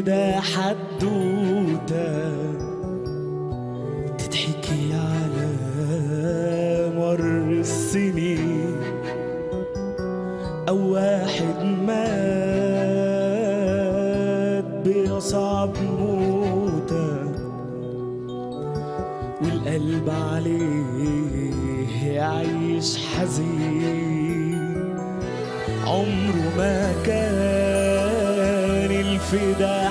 الفدا حدوتة تضحكي على مر السنين أو واحد مات بأصعب موتة والقلب عليه يعيش حزين عمره ما كان الفدا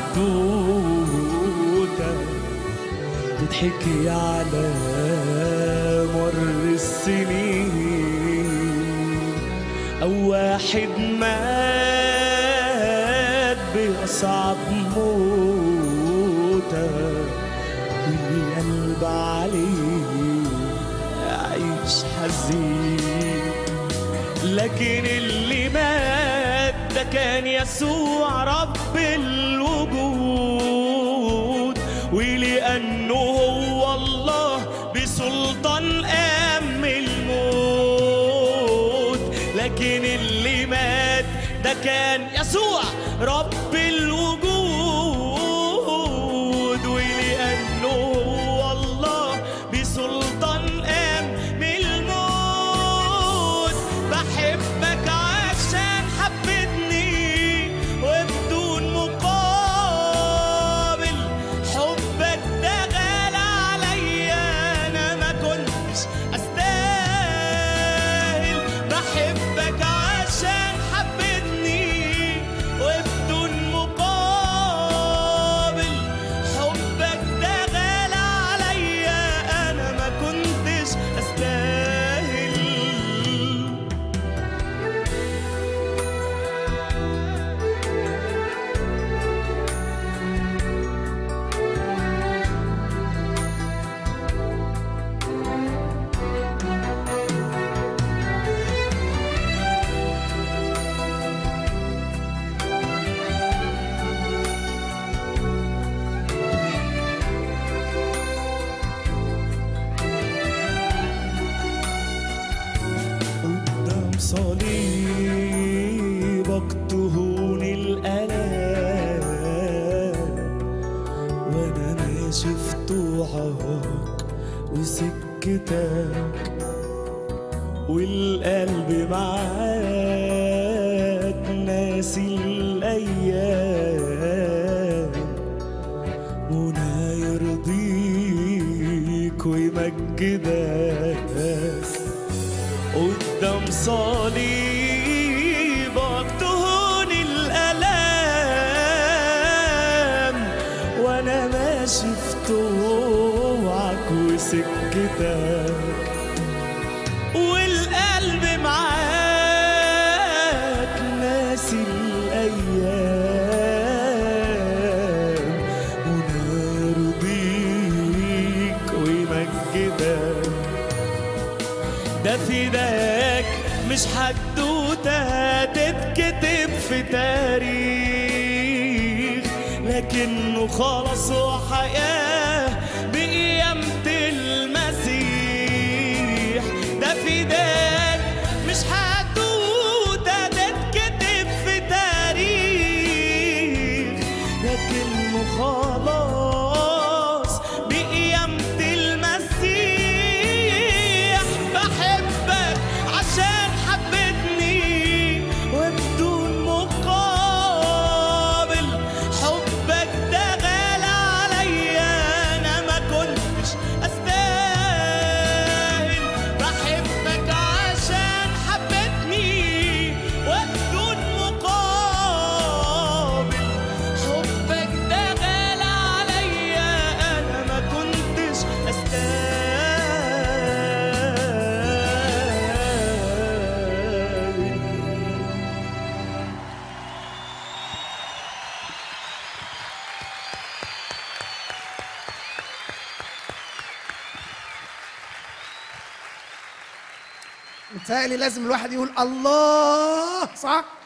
حدوتة تضحكي على مر السنين أو واحد مات بأصعب موتة والقلب عليه يعيش حزين لكن اللي مات ده كان يسوع رب الوجود ولأنه هو الله بسلطان قام الموت لكن اللي مات ده كان يسوع رب الوجود ولأنه هو الله بسلطان قام الموت بحبك عشان حبتني وبدون مقابل حبك ده غالى عليا انا ما كنتش استاهل بحبك عشان حبتني وبدون مقابل حبك ده غالى عليا انا ما كنتش استاهل قدام صليبك تهون الألام وأنا ماشي في طوعك وسكتك والقلب معاك ناسي الأيام منى يرضيك ويمجدك قدام صليبك تهون الألام وأنا ماشي في طوعك وسكتك والقلب معاك ناسي الأيام ونار بيك ويمجدك ده فداك مش حدوتة تتكتب في تاريخ لكنه خلص وحياة بقيامة المسيح ده فداك مش حدوتة تتكتب في تاريخ لكنه خلاص بقيامة المسيح بحبك عشان حبتني وبدون مقابل حبك ده غالى عليا انا ما كنتش استاهل بحبك عشان حبتني وبدون مقابل حبك ده غالى عليا انا ما كنتش استاهل متهيألي لازم الواحد يقول الله صح؟